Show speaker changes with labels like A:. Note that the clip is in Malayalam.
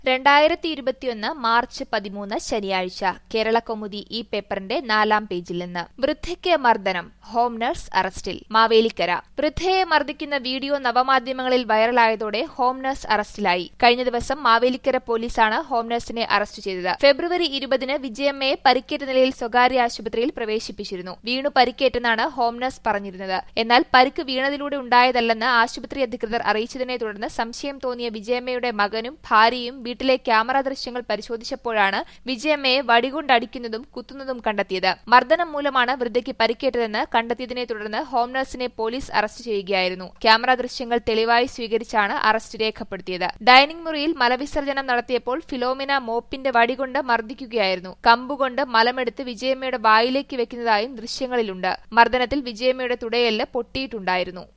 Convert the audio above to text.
A: രണ്ടായിരത്തി ഇരുപത്തിയൊന്ന് മാർച്ച് പതിമൂന്ന് ശനിയാഴ്ച കേരളകൗമുദി ഈ പേപ്പറിന്റെ നാലാം പേജിൽ നിന്ന് വൃദ്ധയ്ക്ക് മർദ്ദനം ഹോം നഴ്സ് അറസ്റ്റിൽ മാവേലിക്കര വൃദ്ധയെ മർദ്ദിക്കുന്ന വീഡിയോ നവമാധ്യമങ്ങളിൽ വൈറലായതോടെ ഹോം നഴ്സ് അറസ്റ്റിലായി കഴിഞ്ഞ ദിവസം മാവേലിക്കര പോലീസാണ് ഹോം നഴ്സിനെ അറസ്റ്റ് ചെയ്തത് ഫെബ്രുവരി ഇരുപതിന് വിജയമ്മയെ പരിക്കേറ്റ നിലയിൽ സ്വകാര്യ ആശുപത്രിയിൽ പ്രവേശിപ്പിച്ചിരുന്നു വീണു പരിക്കേറ്റെന്നാണ് ഹോം നഴ്സ് പറഞ്ഞിരുന്നത് എന്നാൽ പരിക്ക് വീണതിലൂടെ ഉണ്ടായതല്ലെന്ന് ആശുപത്രി അധികൃതർ അറിയിച്ചതിനെ തുടർന്ന് സംശയം തോന്നിയ വിജയമ്മയുടെ മകനും ഭാര്യയും വീട്ടിലെ ക്യാമറ ദൃശ്യങ്ങൾ പരിശോധിച്ചപ്പോഴാണ് വിജയമ്മയെ വടികൊണ്ടടിക്കുന്നതും കുത്തുന്നതും കണ്ടെത്തിയത് മർദ്ദനം മൂലമാണ് വൃദ്ധയ്ക്ക് പരിക്കേറ്റതെന്ന് കണ്ടെത്തിയതിനെ തുടർന്ന് ഹോം നഴ്സിനെ പോലീസ് അറസ്റ്റ് ചെയ്യുകയായിരുന്നു ക്യാമറ ദൃശ്യങ്ങൾ തെളിവായി സ്വീകരിച്ചാണ് അറസ്റ്റ് രേഖപ്പെടുത്തിയത് ഡൈനിംഗ് മുറിയിൽ മലവിസർജനം നടത്തിയപ്പോൾ ഫിലോമിന മോപ്പിന്റെ വടികൊണ്ട് മർദ്ദിക്കുകയായിരുന്നു കമ്പുകൊണ്ട് മലമെടുത്ത് വിജയമ്മയുടെ വായിലേക്ക് വെക്കുന്നതായും ദൃശ്യങ്ങളിലുണ്ട് മർദ്ദനത്തിൽ വിജയമ്മയുടെ തുടയെല്ല് പൊട്ടിയിട്ടുണ്ടായിരുന്നു